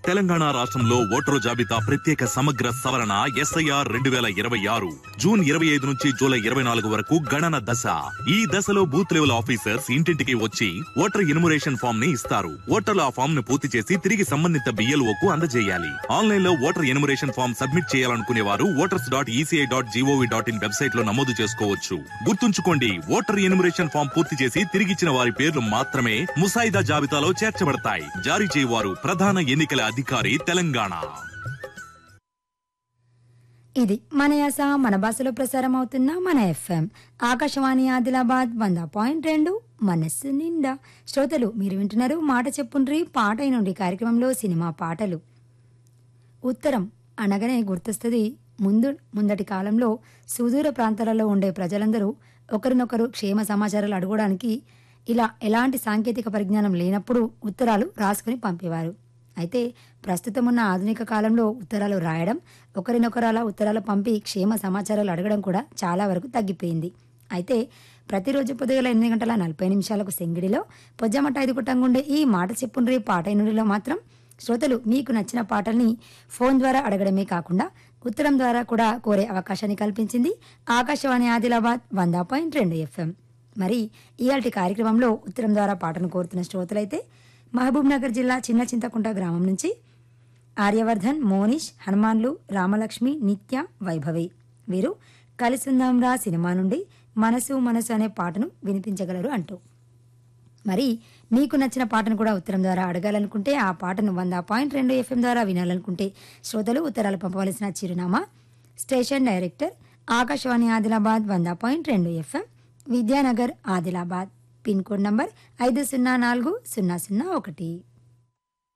తెలంగాణ రాష్ట్రంలో ఓటరు జాబితా ప్రత్యేక సమగ్ర సవరణ ఎస్ఐఆర్ రెండు వేల ఇరవై ఆరు జూన్ ఇరవై ఐదు నుంచి జూలై ఇరవై నాలుగు వరకు గణన దశ ఈ దశలో బూత్ లెవెల్ ఆఫీసర్స్ ఇంటింటికి వచ్చి ఓటర్ ఎన్యుమరేషన్ ఫామ్ ని ఇస్తారు ఓటర్లు ఆ ఫామ్ ను పూర్తి చేసి తిరిగి సంబంధిత బిఎల్ఓ కు అందజేయాలి ఆన్లైన్ లో ఓటర్ ఎన్యుమరేషన్ ఫామ్ సబ్మిట్ చేయాలనుకునే వారు voters dot ECI dot GOV dot IN website లో నమోదు చేసుకోవచ్చు గుర్తుంచుకోండి ఓటర్ ఎన్యుమరేషన్ ఫామ్ పూర్తి చేసి తిరిగిచ్చిన వారి పేర్లు మాత్రమే ముసాయిదా జాబితాలో చేర్చబడతాయి జారీ చేయవారు ప్రధాన ఎన్నికల అధికారి తెలంగాణ ఇది మన యాస మన భాషలో ప్రసారం అవుతున్న మన ఎఫ్ఎం ఆకాశవాణి ఆదిలాబాద్ వంద పాయింట్ రెండు మనస్సు నిండా శ్రోతలు మీరు వింటున్నారు మాట చెప్పుండ్రి పాట నుండి కార్యక్రమంలో సినిమా పాటలు ఉత్తరం అనగానే గుర్తొస్తుంది ముందు ముందటి కాలంలో సుదూర ప్రాంతాలలో ఉండే ప్రజలందరూ ఒకరినొకరు క్షేమ సమాచారాలు అడగడానికి ఇలా ఎలాంటి సాంకేతిక పరిజ్ఞానం లేనప్పుడు ఉత్తరాలు రాసుకుని పంపేవారు అయితే ప్రస్తుతం ఉన్న ఆధునిక కాలంలో ఉత్తరాలు రాయడం ఒకరినొకరు అలా ఉత్తరాలు పంపి క్షేమ సమాచారాలు అడగడం కూడా చాలా వరకు తగ్గిపోయింది అయితే ప్రతిరోజు పొద్దుగల ఎనిమిది గంటల నలభై నిమిషాలకు సెంగిడిలో పొజ్జమట ఐదు కుట్టంగుండే ఈ మాట చెప్పుండ్రి పాట నుండిలో మాత్రం శ్రోతలు మీకు నచ్చిన పాటల్ని ఫోన్ ద్వారా అడగడమే కాకుండా ఉత్తరం ద్వారా కూడా కోరే అవకాశాన్ని కల్పించింది ఆకాశవాణి ఆదిలాబాద్ వంద పాయింట్ రెండు ఎఫ్ఎం మరి ఇయాల్టి కార్యక్రమంలో ఉత్తరం ద్వారా పాటను కోరుతున్న శ్రోతలైతే మహబూబ్ నగర్ జిల్లా చిన్న చింతకుంట గ్రామం నుంచి ఆర్యవర్ధన్ మోనిష్ హనుమాన్లు రామలక్ష్మి నిత్య వైభవి వీరు కలిసుందాంరా సినిమా నుండి మనసు మనసు అనే పాటను వినిపించగలరు అంటూ మరి మీకు నచ్చిన పాటను కూడా ఉత్తరం ద్వారా అడగాలనుకుంటే ఆ పాటను వంద పాయింట్ రెండు ఎఫ్ఎం ద్వారా వినాలనుకుంటే శ్రోతలు ఉత్తరాలు పంపవలసిన చిరునామా స్టేషన్ డైరెక్టర్ ఆకాశవాణి ఆదిలాబాద్ వంద పాయింట్ రెండు FM Vidyanagar Adilabad pin code number ఐదు సున్నా నాలుగు సున్నా సున్నా ఒకటి